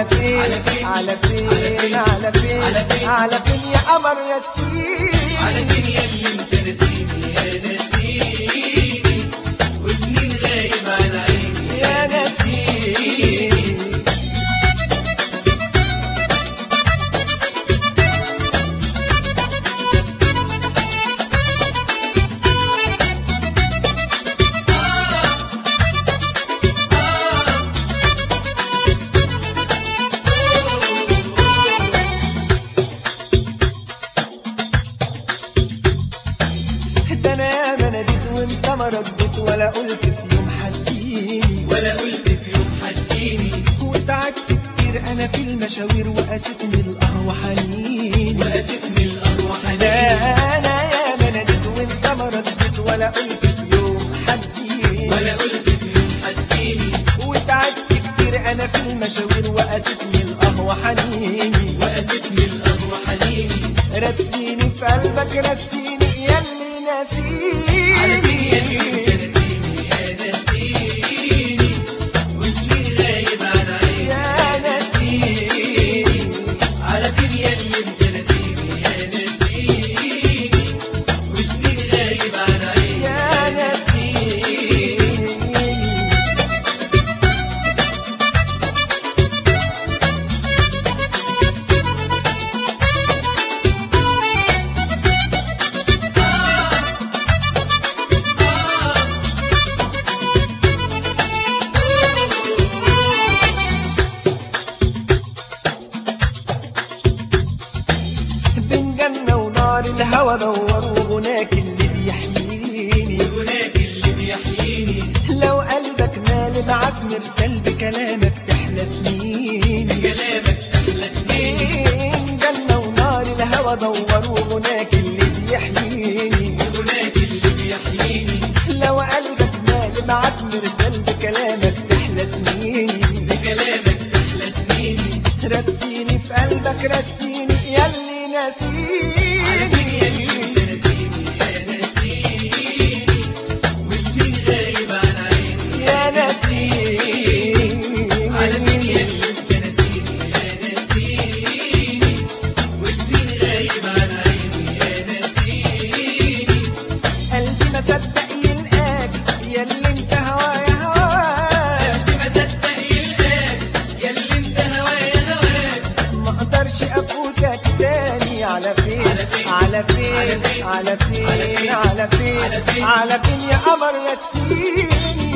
على فين على فين؟ على فين على فين على فين؟ على فين يا قمر يا سيدي على فين يا اللي انت نسيني يا نسيني وسنين غايب عن عيني يا نسيني ده انا ياما ناديت وانت ما رديت ولا قلت في يوم حديني ولا قلت في يوم حديني وتعبت كتير انا في المشاوير وقاستني القهوه حنيني وقاستني القهوة ده حنيني انا ياما ناديت وانت ما رديت ولا قلت في يوم حديني ولا قلت في يوم حديني وتعبت كتير انا في المشاوير وقاستني القهوه حنيني وقاستني القهوة حنيني رسيني في قلبك رسيني ياللي على فين يا اللي انت ناسيني نسيني يا نسيني وسنين غايب عن عيني يا نسيني على فين يا اللي انت نسيني يا نسيني وسنين غايب عن عيني يا نسيني بين جنة ونار الهوى دور وغناك اللي بيحييني هناك اللي بيحييني لو قلبك مال معاك مرسل بكلامك تحلى سنين كلامك احلى سنين بين جنة ونار الهوى دور وغناك اللي بيحييني هناك اللي بيحييني لو قلبك مال معاك مرسل بكلامك تحلى سنين بكلامك احلى سنيني رسيني في قلبك رسيني ياللي على فين يا اللي انت ناسيني نسيني يا نسيني وسنين غايب عن عيني يا نسيني على فين يا اللي انت نسيني يا نسيني وسنين غايب عن عيني يا نسيني قلبي ما صدق يلقاك يا اللي انت هوايا هواك قلبي ما صدق يلقاك يا اللي انت هوايا هواك ما اقدرش افوتك تاني على فين على فين؟ على فين على فين؟ على فين على فين؟ على فين على فين؟ على فين يا قمر نسيني